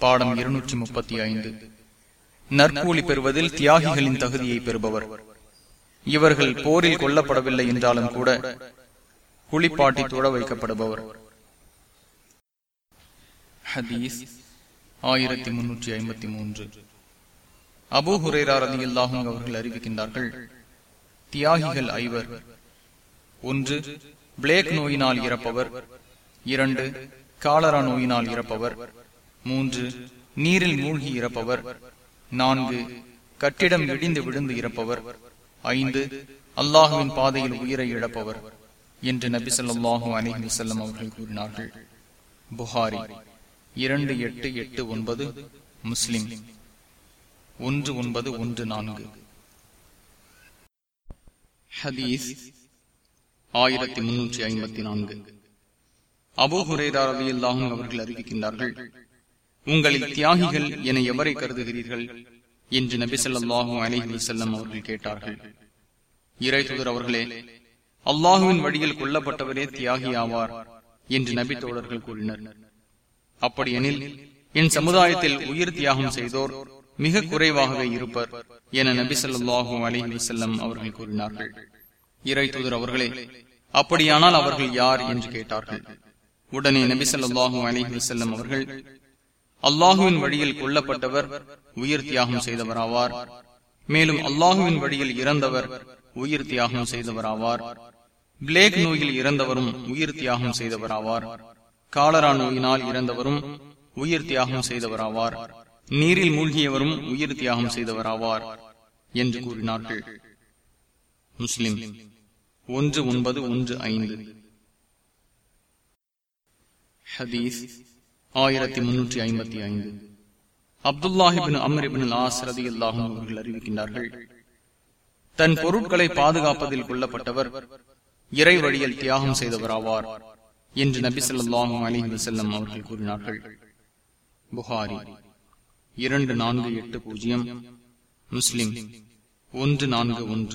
பாடம் இருநூற்றி முப்பத்தி ஐந்து நற்கூலி பெறுவதில் தியாகிகளின் தகுதியை பெறுபவர் இவர்கள் போரில் கொல்லப்படவில்லை என்றாலும் கூட குளிப்பாட்டி தொழ வைக்கப்படுபவர் ஹதீஸ் ஆயிரத்தி முன்னூற்றி ஐம்பத்தி மூன்று அபு ஹுரேரார் அலியல்லாஹும் அவர்கள் அறிவிக்கின்றார்கள் தியாகிகள் ஐவர் ஒன்று பிளேக் நோயினால் இறப்பவர் இரண்டு காலரா நோயினால் இறப்பவர் மூன்று நீரில் மூழ்கி இறப்பவர் நான்கு கட்டிடம் இடிந்து விழுந்து இறப்பவர் ஐந்து அல்லாஹுவின் பாதையில் உயிரை இழப்பவர் என்று நபி சொல்லாஹு அலஹி வசல்லம் அவர்கள் கூறினார்கள் புகாரி இரண்டு எட்டு எட்டு ஒன்பது முஸ்லிம் ஒன்று ஒன்பது ஒன்று நான்கு ஹதீஸ் ஆயிரத்தி முன்னூற்றி ஐம்பத்தி நான்கு அபு ஹுரேரா ரவி அல்லாஹும் அவர்கள் அறிவிக்கின்றார்கள் உங்களில் தியாகிகள் என எவரை கருதுகிறீர்கள் என்று நபி சொல்லாஹு அலஹி வசல்லம் அவர்கள் கேட்டார்கள் இறை தூதர் அவர்களே அல்லாஹுவின் வழியில் கொல்லப்பட்டவரே தியாகி ஆவார் என்று நபி தோழர்கள் கூறினர் அப்படியெனில் என் சமுதாயத்தில் உயிர் தியாகம் செய்தோர் மிக குறைவாகவே இருப்பர் என நபி சொல்லாஹு அலஹி வசல்லம் அவர்கள் கூறினார்கள் இறை தூதர் அவர்களே அப்படியானால் அவர்கள் யார் என்று கேட்டார்கள் உடனே நபி சொல்லாஹு அலஹி வசல்லம் அவர்கள் அல்லாஹுவின் வழியில் கொல்லப்பட்டவர் உயிர் தியாகம் செய்தவராவார் மேலும் அல்லாஹுவின் வழியில் இறந்தவர் உயிர் தியாகம் செய்தவராவார் பிளேக் நோயில் இறந்தவரும் உயிர் தியாகம் செய்தவராவார் காலரா நோயினால் இறந்தவரும் உயிர் தியாகம் செய்தவராவார் நீரில் மூழ்கியவரும் உயிர் தியாகம் செய்தவராவார் என்று கூறினார்கள் முஸ்லிம் ஒன்று ஒன்பது ஒன்று ஐந்து ஹதீஸ் ஆயிரத்தி முன்னூற்றி ஐம்பத்தி ஐந்து அப்துல்லாஹிபின் அம்ரிபின் ஆசரதி அல்லாஹும் அவர்கள் அறிவிக்கின்றார்கள் தன் பொருட்களை பாதுகாப்பதில் கொல்லப்பட்டவர் இறை வழியில் தியாகம் செய்தவராவார் என்று நபி சொல்லாஹும் அலி வசல்லம் அவர்கள் கூறினார்கள் புகாரி இரண்டு நான்கு எட்டு பூஜ்ஜியம் முஸ்லிம் ஒன்று நான்கு ஒன்று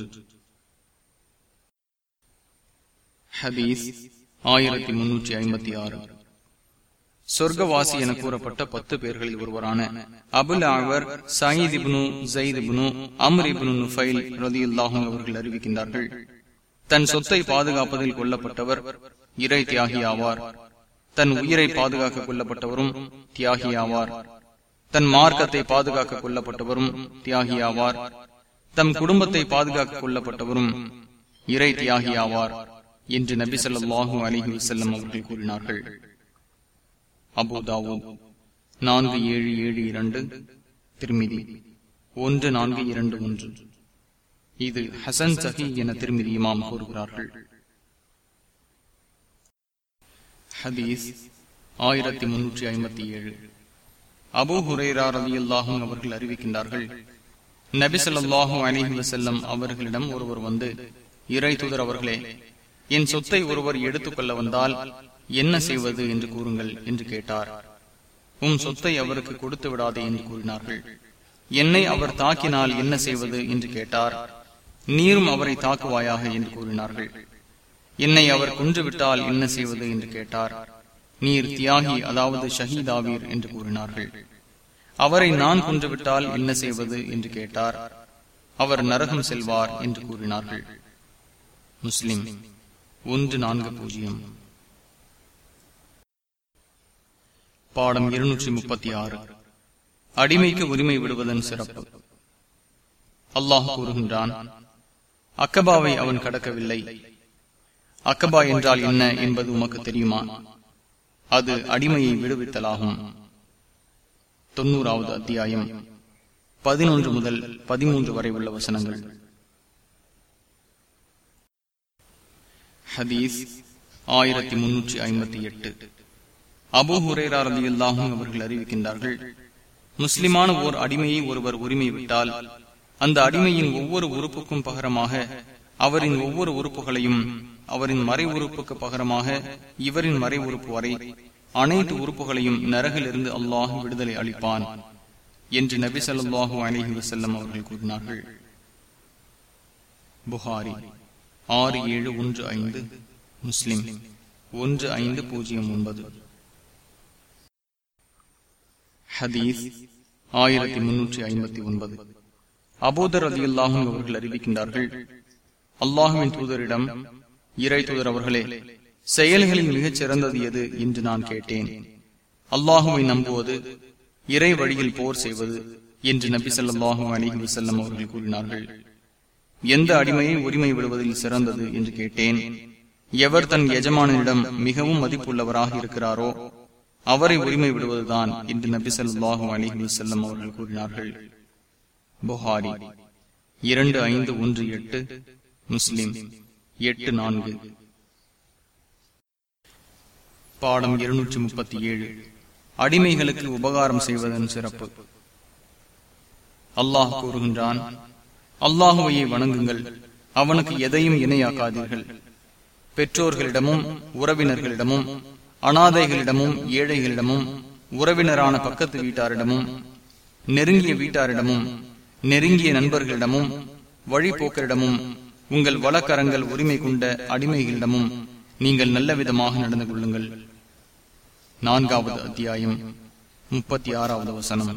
ஹதீஸ் ஆயிரத்தி முன்னூற்றி ஐம்பத்தி ஆறு சொர்க்கவாசி என கூறப்பட்ட பத்து பேர்களில் ஒருவரான Abul Awar Saeed ibn Zayd ibn Amr ibn Nufail ரதியுல்லாஹும் அவர்கள் அறிவிக்கின்றார்கள் தன் சொத்தை பாதுகாப்பதில் கொல்லப்பட்டவர் இறை தியாகி ஆவார் தன் உயிரை பாதுகாக்க கொல்லப்பட்டவரும் தியாகி ஆவார் தன் மார்க்கத்தை பாதுகாக்க கொல்லப்பட்டவரும் தியாகி ஆவார் தம் குடும்பத்தை பாதுகாக்க கொல்லப்பட்டவரும் இறை தியாகி ஆவார் என்று நபி சொல்லாஹூ அலிஹி வசல்லம் அவர்கள் கூறினார்கள் அபுதாவோ நான்கு ஏழு ஏழு இரண்டு திருமிதி ஒன்று நான்கு இரண்டு ஒன்று இது ஹசன் சஹி என திருமிதி இமாம் கூறுகிறார்கள் ஹதீஸ் ஆயிரத்தி முன்னூற்றி ஐம்பத்தி ஏழு அபு ஹுரேரா ரவி அல்லாஹும் அவர்கள் அறிவிக்கின்றார்கள் நபி சொல்லாஹூ அலிஹி வசல்லம் அவர்களிடம் ஒருவர் வந்து இறை தூதர் அவர்களே என் சொத்தை ஒருவர் எடுத்துக்கொள்ள வந்தால் என்ன செய்வது என்று கூறுங்கள் என்று கேட்டார் உம் சொத்தை அவருக்கு கொடுத்து விடாதே என்று கூறினார்கள் என்னை அவர் தாக்கினால் என்ன செய்வது என்று கேட்டார் நீரும் அவரை தாக்குவாயாக என்று கூறினார்கள் என்னை அவர் கொன்றுவிட்டால் என்ன செய்வது என்று கேட்டார் நீர் தியாகி அதாவது ஷஹீதாவீர் என்று கூறினார்கள் அவரை நான் கொன்றுவிட்டால் என்ன செய்வது என்று கேட்டார் அவர் நரகம் செல்வார் என்று கூறினார்கள் முஸ்லிம் ஒன்று நான்கு பூஜ்ஜியம் பாடம் இருநூற்றி முப்பத்தி ஆறு அடிமைக்கு உரிமை விடுவதன் சிறப்பு அல்லாஹ் கூறுகின்றான் அக்கபாவை அவன் கடக்கவில்லை அக்கபா என்றால் என்ன என்பது உமக்கு தெரியுமா அது அடிமையை விடுவித்தலாகும் தொன்னூறாவது அத்தியாயம் பதினொன்று முதல் பதிமூன்று வரை உள்ள வசனங்கள் ஹதீஸ் ஆயிரத்தி முன்னூற்றி ஐம்பத்தி எட்டு அபு ஹுரேரா ரதி அல்லாஹும் அவர்கள் அறிவிக்கின்றார்கள் முஸ்லிமான ஓர் அடிமையை ஒருவர் உரிமை விட்டால் அந்த அடிமையின் ஒவ்வொரு உறுப்புக்கும் பகரமாக அவரின் ஒவ்வொரு உறுப்புகளையும் அவரின் மறை உறுப்புக்கு பகரமாக இவரின் மறை உறுப்பு வரை அனைத்து உறுப்புகளையும் நரகிலிருந்து அல்லாஹ் விடுதலை அளிப்பான் என்று நபி சொல்லாஹு அலிஹி வசல்லம் அவர்கள் கூறினார்கள் புகாரி ஆறு ஏழு ஒன்று ஐந்து முஸ்லிம் ஒன்று ஐந்து பூஜ்ஜியம் ஒன்பது ஹதீஸ் ஆயிரத்தி முன்னூற்றி ஐம்பத்தி ஒன்பது அபூதர் அலி அல்லாஹும் அவர்கள் அறிவிக்கின்றார்கள் அல்லாஹுவின் தூதரிடம் இறை தூதர் அவர்களே செயல்களில் மிகச் சிறந்தது எது என்று நான் கேட்டேன் அல்லாஹுவை நம்புவது இறை வழியில் போர் செய்வது என்று நபி சொல்லாஹு அலிஹி வசல்லம் அவர்கள் கூறினார்கள் எந்த அடிமையை உரிமை விடுவதில் சிறந்தது என்று கேட்டேன் எவர் தன் எஜமானிடம் மிகவும் மதிப்புள்ளவராக இருக்கிறாரோ அவரை உரிமை விடுவதுதான் என்று நபி சொல்லாஹு அலிஹி வசல்லம் அவர்கள் கூறினார்கள் புகாரி இரண்டு ஐந்து ஒன்று எட்டு முஸ்லிம் எட்டு நான்கு பாடம் இருநூற்றி முப்பத்தி ஏழு அடிமைகளுக்கு உபகாரம் செய்வதன் சிறப்பு அல்லாஹ் கூறுகின்றான் அல்லாஹுவையை வணங்குங்கள் அவனுக்கு எதையும் இணையாக்காதீர்கள் பெற்றோர்களிடமும் உறவினர்களிடமும் அனாதைகளிடமும் ஏழைகளிடமும் உறவினரான பக்கத்து வீட்டாரிடமும் நெருங்கிய வீட்டாரிடமும் நெருங்கிய நண்பர்களிடமும் வழிபோக்கரிடமும் உங்கள் வழக்கரங்கள் உரிமை கொண்ட அடிமைகளிடமும் நீங்கள் நல்ல விதமாக நடந்து கொள்ளுங்கள் நான்காவது அத்தியாயம் முப்பத்தி ஆறாவது வசனம்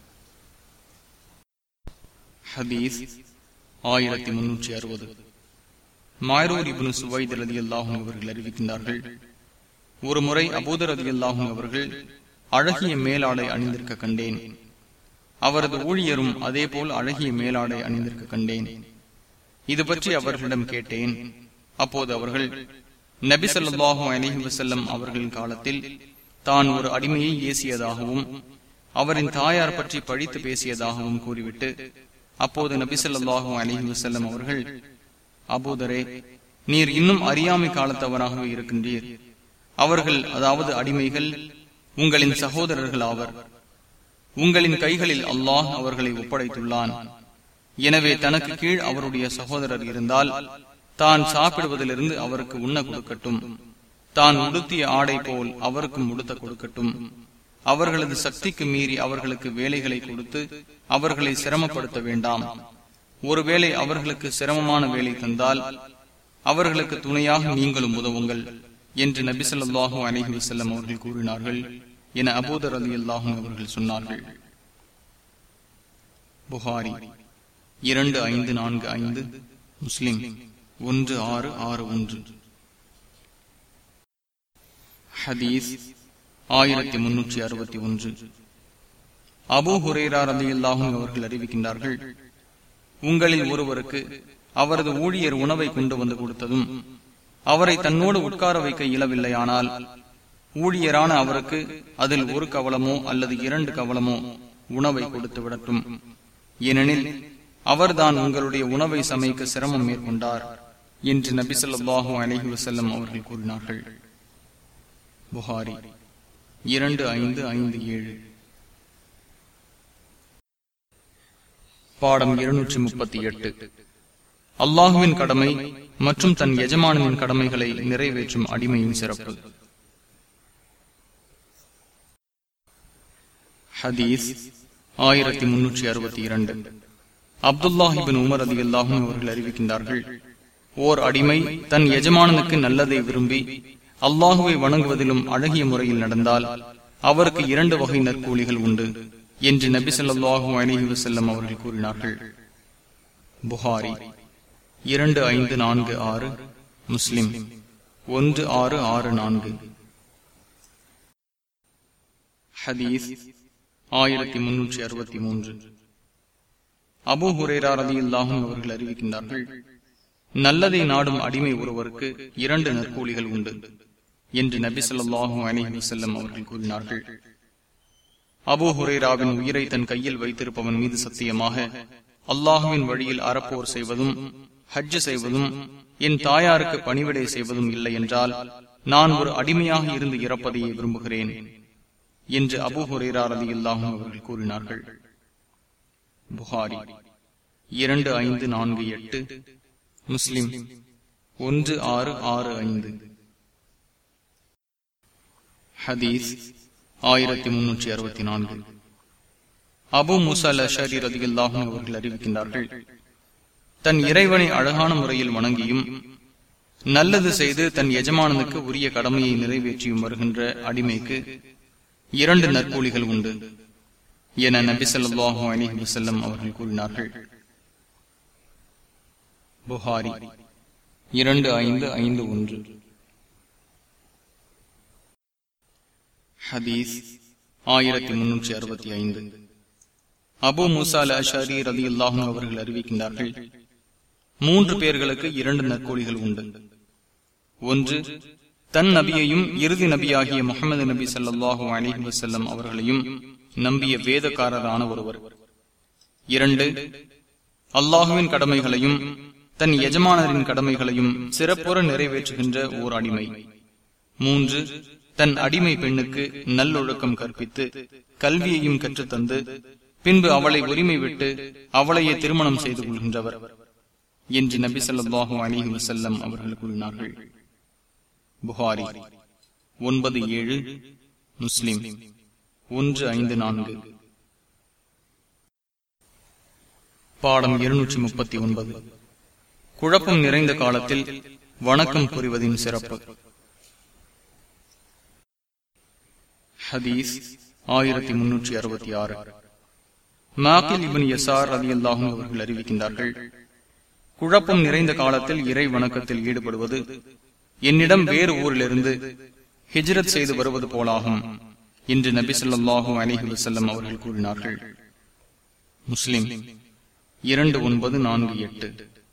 ஹதீஸ் ஆயிரத்தி முன்னூற்றி அறுபது மாயரூர் இபுனு சுவைத் ரதி அல்லாஹும் அவர்கள் அறிவிக்கின்றார்கள் ஒரு முறை அபூதர் ரதி அல்லாஹும் அவர்கள் அழகிய மேலாடை அணிந்திருக்க கண்டேன் அவரது ஊழியரும் அதேபோல் அழகிய மேலாடை அணிந்திருக்க கண்டேன் இது பற்றி அவர்களிடம் கேட்டேன் அப்போது அவர்கள் நபி சொல்லாஹு அலிஹி வசல்லம் அவர்களின் காலத்தில் தான் ஒரு அடிமையை ஏசியதாகவும் அவரின் தாயார் பற்றி பழித்து பேசியதாகவும் கூறிவிட்டு அப்போது நபி சொல்லாஹு அலிஹி வசல்லம் அவர்கள் அபூதரே நீர் இன்னும் அறியாமை காலத்தவராகவே இருக்கின்றீர் அவர்கள் அதாவது அடிமைகள் உங்களின் சகோதரர்கள் ஆவர் உங்களின் கைகளில் அல்லாஹ் அவர்களை ஒப்படைத்துள்ளான் எனவே தனக்கு கீழ் அவருடைய சகோதரர் இருந்தால் தான் சாப்பிடுவதிலிருந்து அவருக்கு உண்ண கொடுக்கட்டும் தான் உடுத்திய ஆடை போல் அவருக்கும் உடுத்த கொடுக்கட்டும் அவர்களது சக்திக்கு மீறி அவர்களுக்கு வேலைகளை கொடுத்து அவர்களை சிரமப்படுத்த வேண்டாம் ஒருவேளை அவர்களுக்கு சிரமமான வேலை தந்தால் அவர்களுக்கு துணையாக நீங்களும் உதவுங்கள் என்று நபி சொல்லாஹு அலஹி வசல்லம் அவர்கள் கூறினார்கள் என அபூதர் அலி அல்லாஹும் அவர்கள் சொன்னார்கள் புகாரி இரண்டு ஐந்து நான்கு ஐந்து முஸ்லிம் ஒன்று ஆறு ஆறு ஒன்று ஹதீஸ் ஆயிரத்தி முன்னூற்றி அறுபத்தி ஒன்று அபு ஹுரேரா ரதி அல்லாஹும் அவர்கள் அறிவிக்கின்றார்கள் உங்களில் ஒருவருக்கு அவரது ஊழியர் உணவை கொண்டு வந்து கொடுத்ததும் அவரை தன்னோடு உட்கார வைக்க இயலவில்லையானால் ஊழியரான அவருக்கு அதில் ஒரு கவலமோ அல்லது இரண்டு கவலமோ உணவை கொடுத்து விடட்டும் ஏனெனில் அவர்தான் உங்களுடைய உணவை சமைக்க சிரமம் மேற்கொண்டார் என்று நபி சொல்லாஹு அலஹி வசல்லம் அவர்கள் கூறினார்கள் புகாரி இரண்டு ஐந்து ஐந்து ஏழு பாடம் இருநூற்றி முப்பத்தி எட்டு அல்லாஹுவின் கடமை மற்றும் தன் எஜமானனின் கடமைகளை நிறைவேற்றும் அடிமையின் சிறப்பு ஹதீஸ் ஆயிரத்தி முன்னூற்றி அறுபத்தி இரண்டு அப்துல்லாஹிபின் உமர் அலி அல்லாஹும் அவர்கள் அறிவிக்கின்றார்கள் ஓர் அடிமை தன் எஜமானனுக்கு நல்லதை விரும்பி அல்லாஹுவை வணங்குவதிலும் அழகிய முறையில் நடந்தால் அவருக்கு இரண்டு வகை நற்கூலிகள் உண்டு என்று நபி சொல்லாஹு அலிஹி வசல்லம் அவர்கள் கூறினார்கள் புகாரி இரண்டு ஐந்து நான்கு ஆறு முஸ்லிம் ஒன்று ஆறு ஆறு நான்கு ஹதீஸ் ஆயிரத்தி முன்னூற்றி அறுபத்தி மூன்று அபு ஹுரேரா ரதி அல்லாஹும் அவர்கள் அறிவிக்கின்றார்கள் நல்லதை நாடும் அடிமை ஒருவருக்கு இரண்டு நற்கூலிகள் உண்டு என்று நபி சொல்லாஹு அலிஹி வசல்லம் அவர்கள் கூறினார்கள் அபு ஹுரேராவின் உயிரை தன் கையில் வைத்திருப்பவன் மீது சத்தியமாக அல்லாஹுவின் வழியில் அறப்போர் செய்வதும் ஹஜ்ஜு செய்வதும் என் தாயாருக்கு பணிவிடை செய்வதும் இல்லை என்றால் நான் ஒரு அடிமையாக இருந்து இறப்பதையே விரும்புகிறேன் என்று அபு ஹுரேரா ரதி அல்லாஹும் அவர்கள் கூறினார்கள் புகாரி இரண்டு ஐந்து நான்கு எட்டு முஸ்லிம் ஒன்று ஆறு ஆறு ஐந்து ஹதீஸ் ஆயிரத்தி முன்னூற்றி அறுபத்தி நான்கு அபு முசல் அஷரி ரதியுல்லாஹும் அவர்கள் அறிவிக்கின்றார்கள் தன் இறைவனை அழகான முறையில் வணங்கியும் நல்லது செய்து தன் எஜமானனுக்கு உரிய கடமையை நிறைவேற்றியும் வருகின்ற அடிமைக்கு இரண்டு நற்கூலிகள் உண்டு என நபி ஸல்லல்லாஹு அலைஹி வஸல்லம் அவர்கள் கூறினார்கள் புகாரி இரண்டு ஐந்து ஐந்து ஒன்று ஹதீஸ் ஆயிரத்தி முன்னூற்றி அறுபத்தி ஐந்து அபு முசால் அஷாரி ரதி அல்லாஹும் அவர்கள் அறிவிக்கின்றார்கள் மூன்று பேர்களுக்கு இரண்டு நற்கூலிகள் உண்டு ஒன்று தன் நபியையும் இறுதி நபியாகிய முகமது நபி சல்லாஹூ அலிஹி வசல்லம் அவர்களையும் நம்பிய வேதக்காரரான ஒருவர் இரண்டு அல்லாஹுவின் கடமைகளையும் தன் எஜமானரின் கடமைகளையும் சிறப்புற நிறைவேற்றுகின்ற ஓர் அடிமை மூன்று தன் அடிமை பெண்ணுக்கு நல்லொழுக்கம் கற்பித்து கல்வியையும் கற்றுத்தந்து பின்பு அவளை உரிமை விட்டு அவளையே திருமணம் செய்து கொள்கின்றவர் என்று நபி சொல்லாஹு அலிஹி வசல்லம் அவர்கள் கூறினார்கள் புகாரி ஒன்பது ஏழு முஸ்லிம் ஒன்று ஐந்து நான்கு பாடம் இருநூற்றி முப்பத்தி ஒன்பது குழப்பம் நிறைந்த காலத்தில் வணக்கம் புரிவதின் சிறப்பு ஹதீஸ் ஆயிரத்தி முன்னூற்றி அறுபத்தி ஆறு மாக்கில் இபின் எசார் அலி அல்லாஹும் அவர்கள் அறிவிக்கின்றார்கள் குழப்பம் நிறைந்த காலத்தில் இறை வணக்கத்தில் ஈடுபடுவது என்னிடம் வேறு ஊரிலிருந்து ஹிஜ்ரத் செய்து வருவது போலாகும் என்று நபி சொல்லாஹு அலிஹி வசல்லம் அவர்கள் கூறினார்கள் முஸ்லிம் இரண்டு ஒன்பது நான்கு எட்டு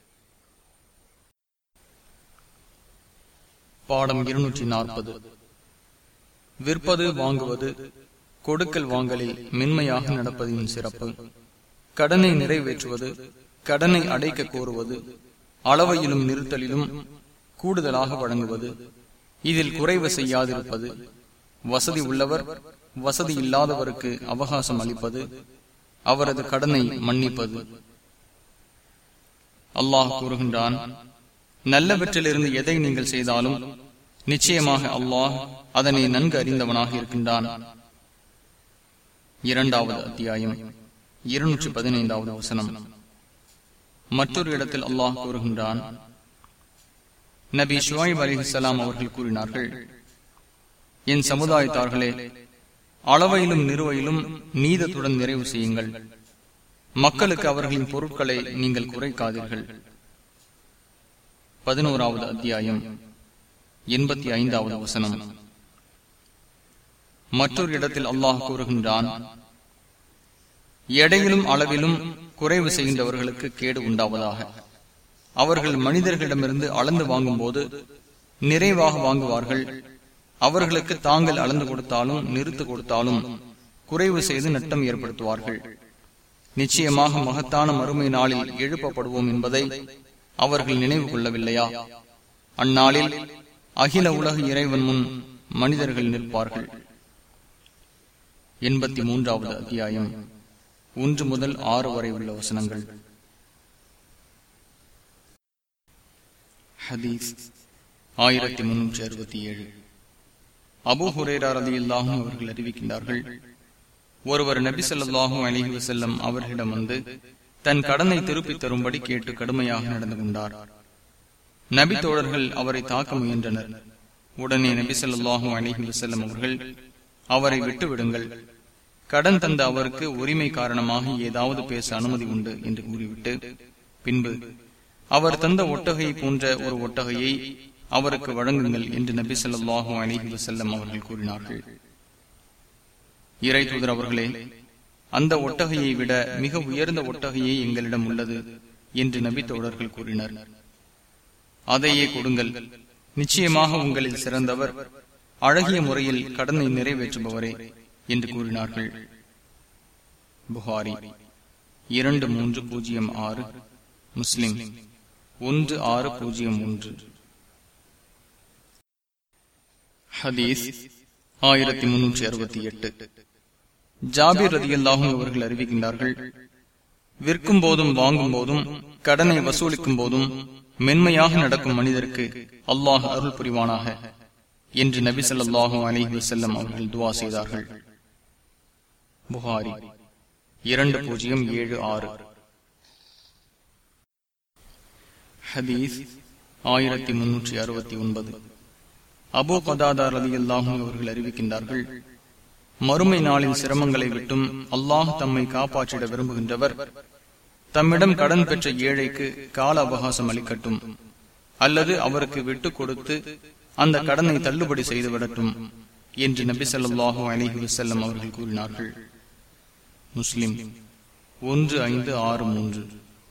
பாடம் இருநூற்றி நாற்பது விற்பது வாங்குவது கொடுக்கல் வாங்கலில் மென்மையாக நடப்பதின் சிறப்பு கடனை நிறைவேற்றுவது கடனை அடைக்க கோருவது அளவையிலும் நிறுத்தலிலும் கூடுதலாக வழங்குவது இதில் குறைவு செய்யாதிருப்பது வசதி உள்ளவர் வசதி இல்லாதவருக்கு அவகாசம் அளிப்பது அவரது கடனை மன்னிப்பது அல்லாஹ் கூறுகின்றான் நல்லவற்றிலிருந்து எதை நீங்கள் செய்தாலும் நிச்சயமாக அல்லாஹ் அதனை நன்கு அறிந்தவனாக இருக்கின்றான் இரண்டாவது அத்தியாயம் இருநூற்றி பதினைந்தாவது வசனம் மற்றொரு இடத்தில் அல்லாஹ் கூறுகின்றான் நபி ஷுவாயிப் அலிஹலாம் அவர்கள் கூறினார்கள் என் சமுதாயத்தார்களே அளவையிலும் நிறுவையிலும் நீதத்துடன் நிறைவு செய்யுங்கள் மக்களுக்கு அவர்களின் பொருட்களை நீங்கள் குறைக்காதீர்கள் பதினோராவது அத்தியாயம் எண்பத்தி ஐந்தாவது வசனம் மற்றொரு இடத்தில் அல்லாஹ் கூறுகின்றான் எடையிலும் அளவிலும் குறைவு செய்கின்றவர்களுக்கு கேடு உண்டாவதாக அவர்கள் மனிதர்களிடமிருந்து அளந்து வாங்கும் போது நிறைவாக வாங்குவார்கள் அவர்களுக்கு தாங்கள் அளந்து கொடுத்தாலும் நிறுத்து கொடுத்தாலும் குறைவு செய்து நட்டம் ஏற்படுத்துவார்கள் நிச்சயமாக மகத்தான மறுமை நாளில் எழுப்பப்படுவோம் என்பதை அவர்கள் நினைவு கொள்ளவில்லையா அந்நாளில் அகில உலக இறைவன் முன் மனிதர்கள் நிற்பார்கள் எண்பத்தி மூன்றாவது அத்தியாயம் ஒன்று முதல் ஆறு வரை உள்ள வசனங்கள் ஹதீஸ் ஆயிரத்தி முன்னூற்றி அறுபத்தி ஏழு அபு ஹுரேரா ரதி அல்லாஹும் அவர்கள் அறிவிக்கின்றார்கள் ஒருவர் நபி சொல்லாஹும் அலிஹி வசல்லம் அவர்களிடம் வந்து தன் கடனை திருப்பித் தரும்படி கேட்டு கடுமையாக நடந்து கொண்டார் நபி தோழர்கள் அவரை தாக்க முயன்றனர் உடனே நபி சொல்லாஹும் அலிஹி வசல்லம் அவர்கள் அவரை விட்டுவிடுங்கள் கடன் தந்த அவருக்கு உரிமை காரணமாக ஏதாவது பேச அனுமதி உண்டு என்று கூறிவிட்டு பின்பு அவர் தந்த ஒட்டகையை போன்ற ஒரு ஒட்டகையை அவருக்கு வழங்குங்கள் என்று நபி சொல்லாஹு அலிஹி வசல்லம் அவர்கள் கூறினார்கள் இறை தூதர் அவர்களே அந்த ஒட்டகையை விட மிக உயர்ந்த ஒட்டகையே எங்களிடம் உள்ளது என்று நபி தோழர்கள் கூறினர் அதையே கொடுங்கள் நிச்சயமாக உங்களில் சிறந்தவர் அழகிய முறையில் கடனை நிறைவேற்றுபவரே என்று கூறினார்கள் புகாரி இரண்டு மூன்று பூஜ்ஜியம் ஆறு முஸ்லிம் ஒன்று ஆறு பூஜ்ஜியம் ஒன்று ஹதீஸ் ஆயிரத்தி முன்னூற்றி அறுபத்தி எட்டு ஜாபிர் ரதி அல்லாஹும் அவர்கள் அறிவிக்கின்றார்கள் விற்கும் போதும் வாங்கும் போதும் கடனை வசூலிக்கும் போதும் மென்மையாக நடக்கும் மனிதருக்கு அல்லாஹ் அருள் புரிவானாக என்று நபி ஸல்லல்லாஹு அலைஹி வஸல்லம் அவர்கள் துவா செய்தார்கள் புகாரி இரண்டு பூஜ்ஜியம் ஏழு ஆறு ஹதீஸ் ஆயிரத்தி முன்னூற்றி அறுபத்தி ஒன்பது அபு கதாதா ரதி அல்லாஹும் அவர்கள் அறிவிக்கின்றார்கள் மறுமை நாளின் சிரமங்களை விட்டும் அல்லாஹ் தம்மை காப்பாற்றிட விரும்புகின்றவர் தம்மிடம் கடன் பெற்ற ஏழைக்கு கால அவகாசம் அளிக்கட்டும் அல்லது அவருக்கு விட்டு கொடுத்து அந்த கடனை தள்ளுபடி செய்து விடட்டும் என்று நபி சொல்லாஹு அலிஹி வசல்லம் அவர்கள் கூறினார்கள் முஸ்லிம் ஒன்று ஐந்து ஆறு மூன்று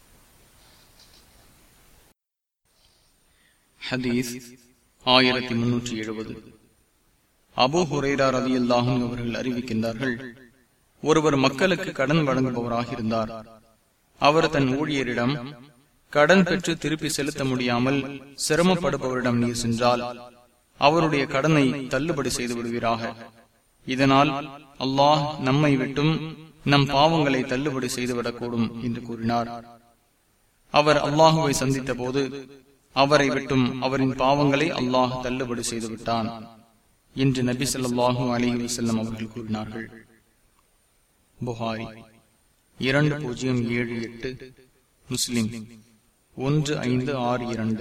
ஹதீஸ் ஆயிரத்தி முன்னூற்றி எழுபது அபு ஹுரேரா ரவி அல்லாஹும் அவர்கள் அறிவிக்கின்றார்கள் ஒருவர் மக்களுக்கு கடன் வழங்குபவராக இருந்தார் அவர் தன் ஊழியரிடம் கடன் பெற்று திருப்பி செலுத்த முடியாமல் சிரமப்படுபவரிடம் நீர் சென்றால் அவருடைய கடனை தள்ளுபடி செய்து விடுவீராக இதனால் அல்லாஹ் நம்மை விட்டும் நம் பாவங்களை தள்ளுபடி செய்துவிடக்கூடும் என்று கூறினார் அவர் அல்லாஹுவை சந்தித்த போது அவரை விட்டும் அவரின் பாவங்களை அல்லாஹ் தள்ளுபடி செய்து விட்டான் என்று நபி சொல்லாஹு அலிஹி வசல்லம் அவர்கள் கூறினார்கள் புகாரி இரண்டு பூஜ்ஜியம் ஏழு எட்டு முஸ்லிம் ஒன்று ஐந்து ஆறு இரண்டு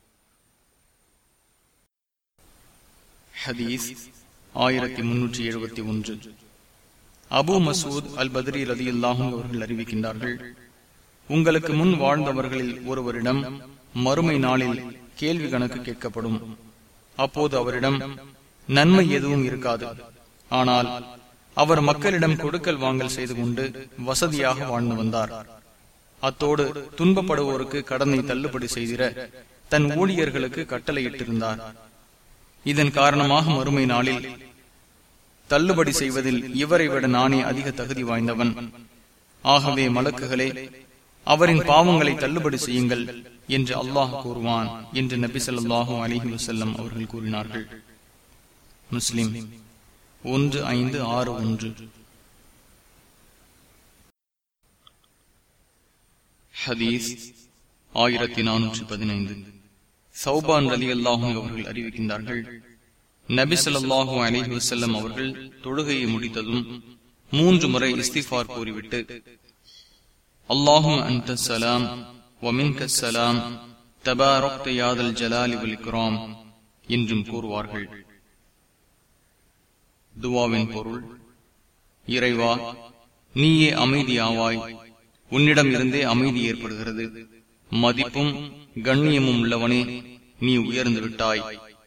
ஹதீஸ் ஆயிரத்தி முன்னூற்றி எழுபத்தி ஒன்று அபு மசூத் அல் பத்ரி ரதி அல்லாஹும் அவர்கள் அறிவிக்கின்றார்கள் உங்களுக்கு முன் வாழ்ந்தவர்களில் ஒருவரிடம் மறுமை நாளில் கேள்வி கணக்கு கேட்கப்படும் அப்போது அவரிடம் நன்மை எதுவும் இருக்காது ஆனால் அவர் மக்களிடம் கொடுக்கல் வாங்கல் செய்து கொண்டு வசதியாக வாழ்ந்து வந்தார் அத்தோடு துன்பப்படுவோருக்கு கடனை தள்ளுபடி செய்திட தன் ஊழியர்களுக்கு கட்டளையிட்டிருந்தார் இதன் காரணமாக மறுமை நாளில் தள்ளுபடி செய்வதில் இவரை விட நானே அதிக தகுதி வாய்ந்தவன் ஆகவே மலக்குகளே அவரின் பாவங்களை தள்ளுபடி செய்யுங்கள் என்று அல்லாஹ் கூறுவான் என்று நபி சொல்லாஹு அலிஹி வசல்லம் அவர்கள் கூறினார்கள் முஸ்லிம் ஒன்று ஐந்து ஆறு ஒன்று ஹதீஸ் ஆயிரத்தி நானூற்றி பதினைந்து சௌபான் அலி அல்லாஹும் அவர்கள் அறிவிக்கின்றார்கள் நபி சொல்லாஹு அலிஹி வசல்லம் அவர்கள் தொழுகையை முடித்ததும் மூன்று முறை இஸ்திஃபார் கூறிவிட்டு அல்லாஹும் அன்த சலாம் வமின்க சலாம் தபாரக்த யாதல் ஜலாலி வலிக்ராம் என்றும் கூறுவார்கள் துவாவின் பொருள் இறைவா நீயே அமைதியாவாய் உன்னிடம் இருந்தே அமைதி ஏற்படுகிறது மதிப்பும் கண்ணியமும் உள்ளவனே நீ உயர்ந்து விட்டாய்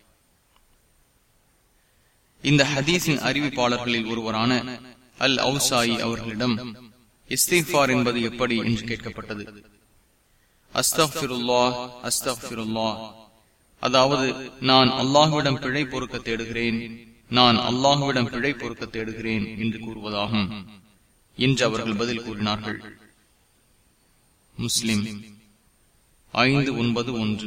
இந்த ஹதீஸின் அறிவிப்பாளர்களில் ஒருவரான அல் அவுசாயி அவர்களிடம் இஸ்திஃபார் என்பது எப்படி என்று கேட்கப்பட்டது அஸ்தபிருல்லா அஸ்தபிருல்லா அதாவது நான் அல்லாஹுவிடம் பிழை பொறுக்க தேடுகிறேன் நான் அல்லாஹுவிடம் பிழை பொறுக்க தேடுகிறேன் என்று கூறுவதாகும் என்று அவர்கள் பதில் கூறினார்கள் முஸ்லிம் ஐந்து ஒன்பது ஒன்று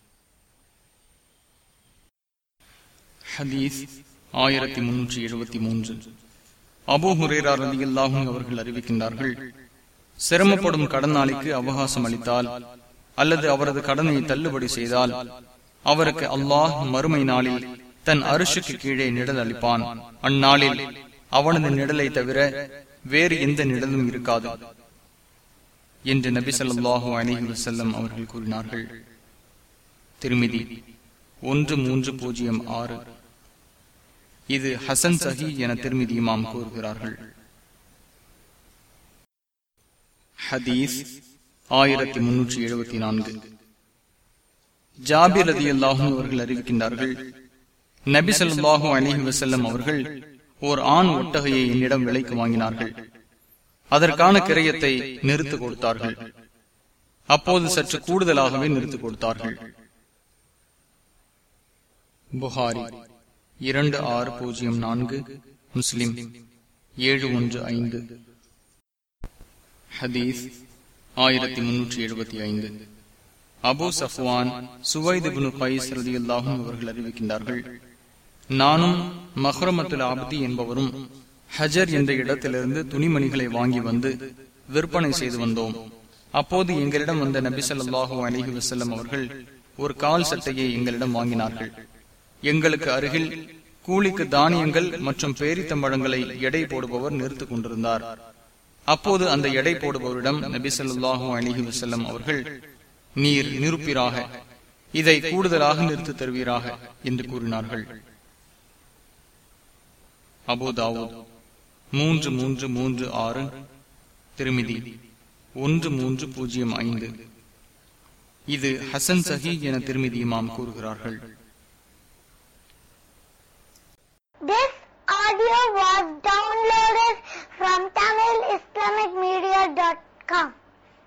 ஹதீஸ் ஆயிரத்தி முன்னூற்றி எழுபத்தி மூன்று அபு ஹுரேரா ரதி அல்லாஹும் அவர்கள் அறிவிக்கின்றார்கள் சிரமப்படும் கடனாளிக்கு அவகாசம் அளித்தால் அல்லது அவரது கடனை தள்ளுபடி செய்தால் அவருக்கு அல்லாஹ் மறுமை நாளில் தன் அரிசுக்கு கீழே நிழல் அளிப்பான் அந்நாளில் அவனது நிழலை தவிர வேறு எந்த நிழலும் இருக்காது என்று நபி சொல்லாஹு அலிஹி வசல்லம் அவர்கள் கூறினார்கள் திருமிதி ஒன்று மூன்று பூஜ்ஜியம் ஆறு இது ஹசன் சஹி என திருமிதி இமாம் கூறுகிறார்கள் ஹதீஸ் ஆயிரத்தி முன்னூற்றி எழுபத்தி நான்கு ஜாபிர் ரதி அல்லாஹும் அவர்கள் அறிவிக்கின்றார்கள் நபி சொல்லாஹு அலிஹி வசல்லம் அவர்கள் ஓர் ஆண் ஒட்டகையை என்னிடம் விலைக்கு வாங்கினார்கள் அதற்கான கிரயத்தை நிறுத்து கொடுத்தார்கள் அப்போது சற்று கூடுதலாகவே நிறுத்து கொடுத்தார்கள் புகாரி இரண்டு ஆறு பூஜ்ஜியம் நான்கு முஸ்லிம் ஏழு ஒன்று ஐந்து ஹதீஸ் ஆயிரத்தி முன்னூற்றி எழுபத்தி ஐந்து அபு சஃப்வான் சுவைதுபுனு பைஸ் ரதி அல்லாஹும் அவர்கள் அறிவிக்கின்றார்கள் நானும் மஹ்ரமத்துல் ஆப்தி என்பவரும் ஹஜர் என்ற இடத்திலிருந்து துணிமணிகளை வாங்கி வந்து விற்பனை செய்து வந்தோம் அப்போது எங்களிடம் வந்த நபி சொல்லாஹு அலிஹி வசல்லம் அவர்கள் ஒரு கால் சட்டையை எங்களிடம் வாங்கினார்கள் எங்களுக்கு அருகில் கூலிக்கு தானியங்கள் மற்றும் பேரித்தம்பழங்களை எடை போடுபவர் நிறுத்திக் கொண்டிருந்தார் அப்போது அந்த எடை போடுபவரிடம் நபி சொல்லாஹு அலிஹி வசல்லம் அவர்கள் நீர் நிருப்பிராக இதை கூடுதலாக நிறுத்தி தருவீராக என்று கூறினார்கள் அபுதாவூத் மூன்று மூன்று மூன்று ஆறு திருமிதி ஒன்று மூன்று பூஜ்ஜியம் ஐந்து இது ஹசன் சஹி என திருமிதி இமாம் கூறுகிறார்கள் This audio was